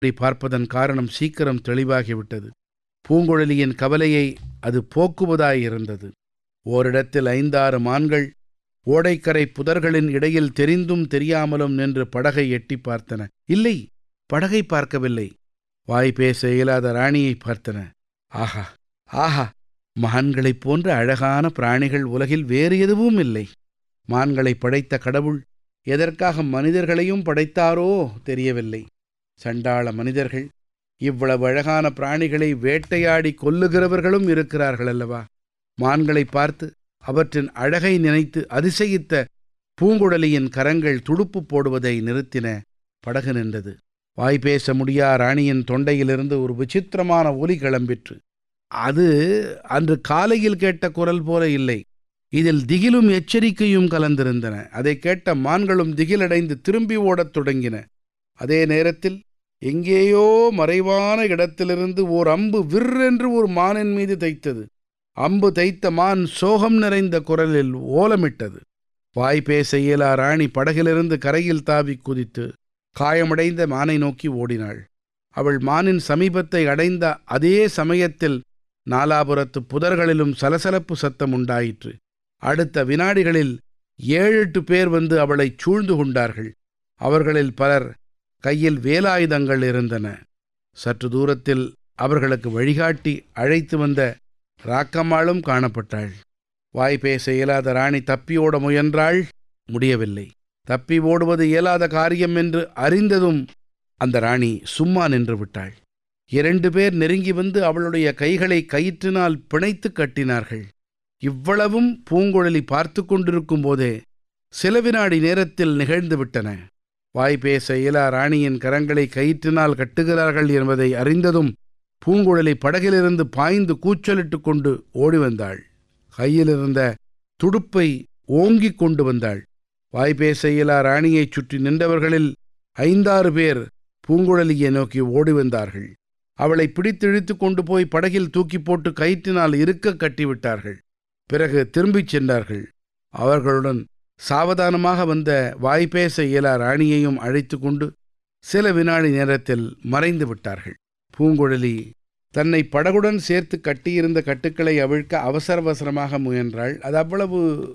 இப்படி பார்ப்பதன் காரணம் சீக்கிரம் தெளிவாகிவிட்டது பூங்குழலியின் கவலையை அது போக்குவதாயிருந்தது ஓரிடத்தில் ஐந்தாறு மான்கள் ஓடைக்கரை புதர்களின் இடையில் தெரிந்தும் தெரியாமலும் நின்று படகை எட்டி பார்த்தன இல்லை படகை பார்க்கவில்லை வாய் பேச இயலாத ராணியை பார்த்தன ஆஹா ஆஹா மான்களைப் போன்ற அழகான பிராணிகள் உலகில் வேறு எதுவும் இல்லை மான்களை படைத்த கடவுள் எதற்காக மனிதர்களையும் படைத்தாரோ தெரியவில்லை சண்டாள மனிதர்கள் இவ்வளவு அழகான பிராணிகளை வேட்டையாடி கொல்லுகிறவர்களும் இருக்கிறார்கள் அல்லவா மான்களை பார்த்து அவற்றின் அழகை நினைத்து அதிசயித்த பூங்குழலியின் கரங்கள் துடுப்பு போடுவதை நிறுத்தின படகு நின்றது வாய் பேச முடியா ராணியின் தொண்டையிலிருந்து ஒரு விசித்திரமான ஒலி கிளம்பிற்று அது அன்று காலையில் கேட்ட குரல் போல இல்லை இதில் திகிலும் எச்சரிக்கையும் கலந்திருந்தன அதை கேட்ட மான்களும் திகிலடைந்து திரும்பி ஓடத் தொடங்கின அதே நேரத்தில் எங்கேயோ மறைவான இடத்திலிருந்து ஓர் அம்பு விற்றென்று ஒரு மானின் மீது தைத்தது அம்பு தைத்த மான் சோகம் நிறைந்த குரலில் ஓலமிட்டது வாய் பேச இயலா ராணி படகிலிருந்து கரையில் தாவி குதித்து காயமடைந்த மானை நோக்கி ஓடினாள் அவள் மானின் சமீபத்தை அடைந்த அதே சமயத்தில் நாலாபுரத்து புதர்களிலும் சலசலப்பு சத்தம் உண்டாயிற்று அடுத்த வினாடிகளில் ஏழெட்டு பேர் வந்து அவளைச் சூழ்ந்து கொண்டார்கள் அவர்களில் பலர் கையில் வேலாயுதங்கள் இருந்தன சற்று தூரத்தில் அவர்களுக்கு வழிகாட்டி அழைத்து வந்த ராக்கம்மாளும் காணப்பட்டாள் வாய் பேச இயலாத ராணி தப்பி ஓட முயன்றாள் முடியவில்லை தப்பி ஓடுவது இயலாத காரியம் என்று அறிந்ததும் அந்த ராணி சும்மா நின்று விட்டாள் இரண்டு பேர் நெருங்கி வந்து அவளுடைய கைகளை கயிற்றினால் பிணைத்து கட்டினார்கள் இவ்வளவும் பூங்குழலி பார்த்து கொண்டிருக்கும் போதே சில வினாடி நேரத்தில் நிகழ்ந்து விட்டன வாய் பேச இயலா ராணியின் கரங்களை கயிற்றினால் கட்டுகிறார்கள் என்பதை அறிந்ததும் பூங்குழலி படகிலிருந்து பாய்ந்து கூச்சலிட்டு கொண்டு ஓடி வந்தாள் கையிலிருந்த துடுப்பை ஓங்கிக் கொண்டு வந்தாள் வாய் பேச இயலா ராணியைச் சுற்றி நின்றவர்களில் ஐந்தாறு பேர் பூங்குழலியை நோக்கி ஓடி வந்தார்கள் அவளை பிடித்திழுத்து கொண்டு போய் படகில் தூக்கி போட்டு கயிற்றினால் இருக்க கட்டிவிட்டார்கள் பிறகு திரும்பிச் சென்றார்கள் அவர்களுடன் சாவதானமாக வந்த வாய்ப்பேச இயலா ராணியையும் அழைத்து கொண்டு சில வினாடி நேரத்தில் மறைந்து விட்டார்கள் பூங்குழலி தன்னை படகுடன் சேர்த்து கட்டியிருந்த கட்டுக்களை அவிழ்க்க அவசர அவசரமாக முயன்றாள் அது அவ்வளவு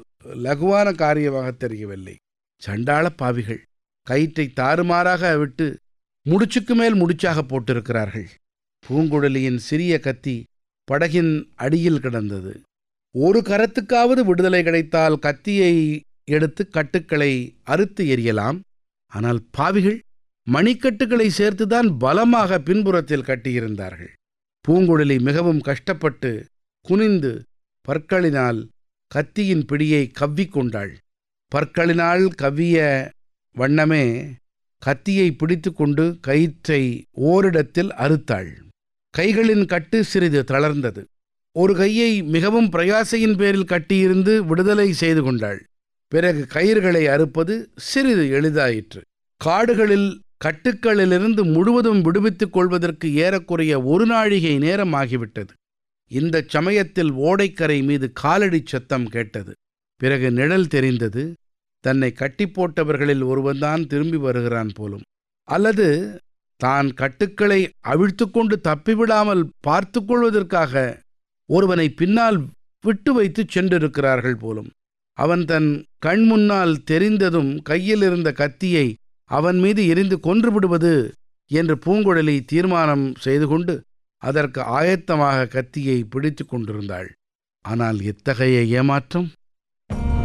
லகுவான காரியமாக தெரியவில்லை சண்டாள பாவிகள் கயிற்றை தாறுமாறாக விட்டு முடிச்சுக்கு மேல் முடிச்சாக போட்டிருக்கிறார்கள் பூங்குழலியின் சிறிய கத்தி படகின் அடியில் கிடந்தது ஒரு கரத்துக்காவது விடுதலை கிடைத்தால் கத்தியை எடுத்து கட்டுக்களை அறுத்து எறியலாம் ஆனால் பாவிகள் மணிக்கட்டுகளை சேர்த்துதான் பலமாக பின்புறத்தில் கட்டியிருந்தார்கள் பூங்குழலி மிகவும் கஷ்டப்பட்டு குனிந்து பற்களினால் கத்தியின் பிடியை கவ்விக்கொண்டாள் பற்களினால் கவ்விய வண்ணமே கத்தியை பிடித்து கொண்டு கயிற்றை ஓரிடத்தில் அறுத்தாள் கைகளின் கட்டு சிறிது தளர்ந்தது ஒரு கையை மிகவும் பிரயாசையின் பேரில் கட்டியிருந்து விடுதலை செய்து கொண்டாள் பிறகு கயிறுகளை அறுப்பது சிறிது எளிதாயிற்று காடுகளில் கட்டுக்களிலிருந்து முழுவதும் விடுவித்துக் கொள்வதற்கு ஏறக்குறைய ஒரு நாழிகை நேரம் ஆகிவிட்டது இந்த சமயத்தில் ஓடைக்கரை மீது காலடி சத்தம் கேட்டது பிறகு நிழல் தெரிந்தது தன்னை கட்டி போட்டவர்களில் ஒருவன்தான் திரும்பி வருகிறான் போலும் அல்லது தான் கட்டுக்களை அவிழ்த்து கொண்டு தப்பிவிடாமல் பார்த்து கொள்வதற்காக ஒருவனை பின்னால் விட்டு வைத்து சென்றிருக்கிறார்கள் போலும் அவன் தன் கண் முன்னால் தெரிந்ததும் கையில் இருந்த கத்தியை அவன் மீது எரிந்து கொன்று விடுவது என்று பூங்குழலி தீர்மானம் செய்து கொண்டு அதற்கு ஆயத்தமாக கத்தியை பிடித்து கொண்டிருந்தாள் ஆனால் இத்தகைய ஏமாற்றம்